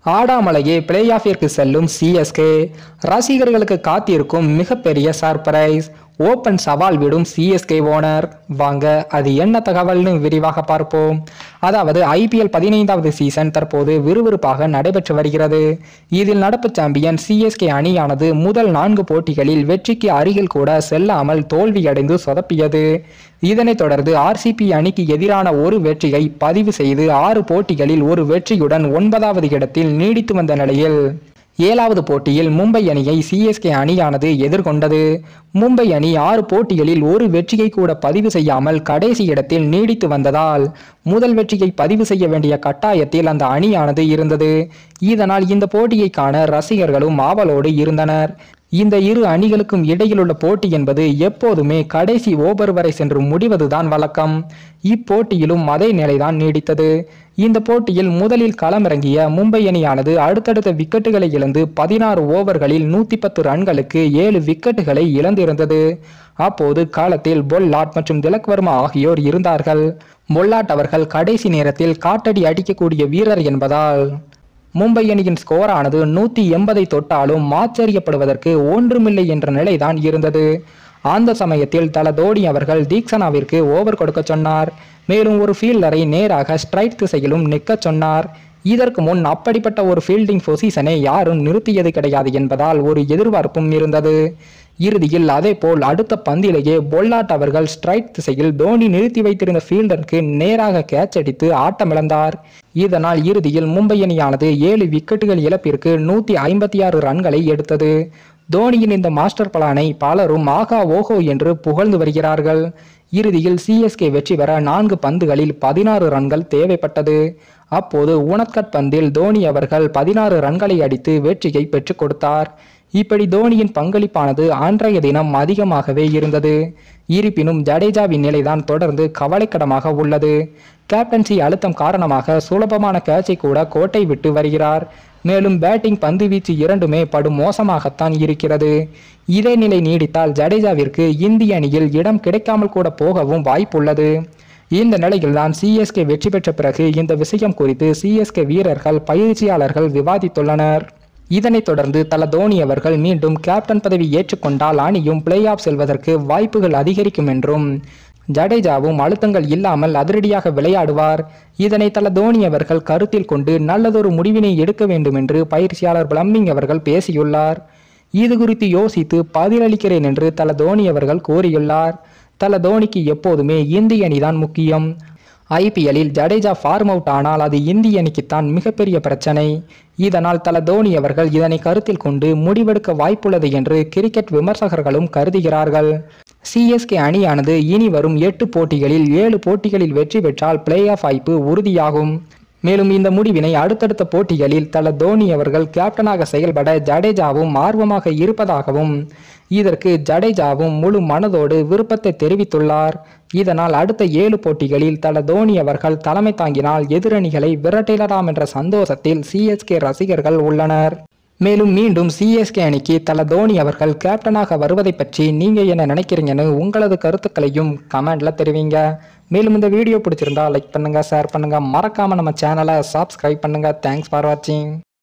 ஆடாமலையே play ஆஃபிற்கு செல்லும் CSK ரசிகர்களுக்கு காத்திருக்கும் மிகப்பெரிய சர்ப்ரைஸ் ஓபன் சவால் விடும் சிஎஸ்கே ஓனர் வாங்க அது என்ன தகவல்னு விரிவாக பார்ப்போம் அதாவது ஐபிஎல் பதினைந்தாவது சீசன் தற்போது விறுவிறுப்பாக நடைபெற்று வருகிறது இதில் நடப்பு சாம்பியன் சிஎஸ்கே அணியானது முதல் நான்கு போட்டிகளில் வெற்றிக்கு அருகில் கூட செல்லாமல் தோல்வியடைந்து சொதப்பியது இதனைத் தொடர்ந்து ஆர்சிபி அணிக்கு எதிரான ஒரு வெற்றியை பதிவு செய்து ஆறு போட்டிகளில் ஒரு வெற்றியுடன் ஒன்பதாவது இடத்தில் நீடித்து வந்த நிலையில் ஏழாவது போட்டியில் மும்பை அணியை சிஎஸ்கே அணியானது எதிர்கொண்டது மும்பை அணி ஆறு போட்டிகளில் ஒரு வெற்றியை கூட பதிவு செய்யாமல் கடைசி இடத்தில் நீடித்து வந்ததால் முதல் வெற்றியை பதிவு செய்ய வேண்டிய கட்டாயத்தில் அந்த அணியானது இருந்தது இதனால் இந்த போட்டியை காண ரசிகர்களும் ஆவலோடு இருந்தனர் இந்த இரு அணிகளுக்கும் இடையிலுள்ள போட்டி என்பது எப்போதுமே கடைசி ஓவர் வரை சென்று முடிவதுதான் வழக்கம் இப்போட்டியிலும் அதே நிலைதான் நீடித்தது இந்த போட்டியில் முதலில் களமிறங்கிய மும்பை அணியானது அடுத்தடுத்த விக்கெட்டுகளை இழந்து பதினாறு ஓவர்களில் நூத்தி பத்து ரன்களுக்கு ஏழு விக்கெட்டுகளை இழந்திருந்தது அப்போது களத்தில் பொல்லாட் மற்றும் திலக் வர்மா ஆகியோர் இருந்தார்கள் பொல்லாட் அவர்கள் கடைசி நேரத்தில் காட்டடி அடிக்கக்கூடிய வீரர் என்பதால் மும்பை அணியின் ஸ்கோரானது நூத்தி எண்பதை தொட்டாலும் ஆச்சரியப்படுவதற்கு ஒன்றுமில்லை என்ற நிலைதான் இருந்தது அந்த சமயத்தில் தல தோனி அவர்கள் தீக்ஷனாவிற்கு ஓவர் கொடுக்க சொன்னார் மேலும் ஒரு ஃபீல்டரை நேராக ஸ்ட்ரைட் திசையிலும் நிற்கச் சொன்னார் இதற்கு முன் அப்படிப்பட்ட ஒரு ஃபீல்டிங் பொசிஷனை யாரும் நிறுத்தியது கிடையாது என்பதால் ஒரு எதிர்பார்ப்பும் இருந்தது இறுதியில் அதேபோல் அடுத்த பந்திலேயே பொல்லாட் அவர்கள் ஸ்ட்ரைட் திசையில் தோனி நிறுத்தி வைத்திருந்த ஃபீல்டருக்கு நேராக கேட்ச் அடித்து ஆட்டமிழந்தார் இதனால் இறுதியில் மும்பை அணியானது ஏழு விக்கெட்டுகள் இழப்பிற்கு நூத்தி ஐம்பத்தி ஆறு ரன்களை எடுத்தது தோனியின் இந்த மாஸ்டர் பிளானை பலரும் ஆகா ஓஹோ என்று புகழ்ந்து வருகிறார்கள் இறுதியில் சிஎஸ்கே வெற்றி பெற நான்கு பந்துகளில் பதினாறு ரன்கள் தேவைப்பட்டது அப்போது உனத்கட் பந்தில் தோனி அவர்கள் பதினாறு ரன்களை அடித்து வெற்றியை பெற்றுக் கொடுத்தார் இப்படி தோனியின் பங்களிப்பானது அன்றைய தினம் அதிகமாகவே இருந்தது இருப்பினும் ஜடேஜாவின் நிலைதான் தொடர்ந்து கவலைக்கிடமாக உள்ளது கேப்டன்சி அழுத்தம் காரணமாக சுலபமான கேட்சை கூட கோட்டை விட்டு வருகிறார் மேலும் பேட்டிங் பந்து வீச்சு இரண்டுமே படும் மோசமாகத்தான் இருக்கிறது இதே நிலை நீடித்தால் ஜடேஜாவிற்கு இந்திய அணியில் இடம் கிடைக்காமல் கூட போகவும் வாய்ப்புள்ளது இந்த நிலையில்தான் சிஎஸ்கே வெற்றி பெற்ற பிறகு இந்த விஷயம் குறித்து சிஎஸ்கே வீரர்கள் பயிற்சியாளர்கள் விவாதித்துள்ளனர் இதனைத் தொடர்ந்து தல தோனி அவர்கள் மீண்டும் கேப்டன் பதவி ஏற்றுக்கொண்டால் அணியும் பிளே ஆஃப் செல்வதற்கு வாய்ப்புகள் அதிகரிக்கும் என்றும் ஜடேஜாவும் அழுத்தங்கள் இல்லாமல் அதிரடியாக விளையாடுவார் இதனை தல தோனி அவர்கள் கருத்தில் கொண்டு நல்லதொரு முடிவினை எடுக்க வேண்டும் என்று பயிற்சியாளர் பிளம்பிங் அவர்கள் பேசியுள்ளார் இது குறித்து யோசித்து பதிலளிக்கிறேன் என்று தல தோனி அவர்கள் கூறியுள்ளார் தல தோனிக்கு எப்போதுமே இந்திய அணிதான் முக்கியம் ஐபிஎல்லில் ஜடேஜா ஃபார்ம் அவுட் ஆனால் அது இந்திய அணிக்குத்தான் மிகப்பெரிய பிரச்சனை இதனால் தல தோனி அவர்கள் இதனை கருத்தில் கொண்டு முடிவெடுக்க வாய்ப்புள்ளது என்று கிரிக்கெட் விமர்சகர்களும் கருதுகிறார்கள் சிஎஸ்கே அணியானது இனி வரும் எட்டு போட்டிகளில் ஏழு போட்டிகளில் வெற்றி பெற்றால் பிளே ஆஃப் வாய்ப்பு உறுதியாகும் மேலும் இந்த முடிவினை அடுத்தடுத்த போட்டிகளில் தல தோனி அவர்கள் கேப்டனாக செயல்பட ஜடேஜாவும் ஆர்வமாக இருப்பதாகவும் இதற்கு ஜடேஜாவும் முழு மனதோடு விருப்பத்தை தெரிவித்துள்ளார் இதனால் அடுத்த ஏழு போட்டிகளில் தல தோனி அவர்கள் தலைமை தாங்கினால் எதிரணிகளை விரட்டிடலாம் என்ற சந்தோஷத்தில் சிஎஸ்கே ரசிகர்கள் உள்ளனர் மேலும் மீண்டும் சிஎஸ்கே அணிக்கு தல தோனி அவர்கள் கேப்டனாக வருவதை பற்றி நீங்க என்ன நினைக்கிறீங்கன்னு உங்களது கருத்துக்களையும் கமெண்ட்ல தெரிவிங்க மேலும் இந்த வீடியோ பிடிச்சிருந்தா லைக் பண்ணுங்க ஷேர் பண்ணுங்க மறக்காம நம்ம சேனலை சப்ஸ்கிரைப் பண்ணுங்க தேங்க்ஸ் ஃபார் வாட்சிங்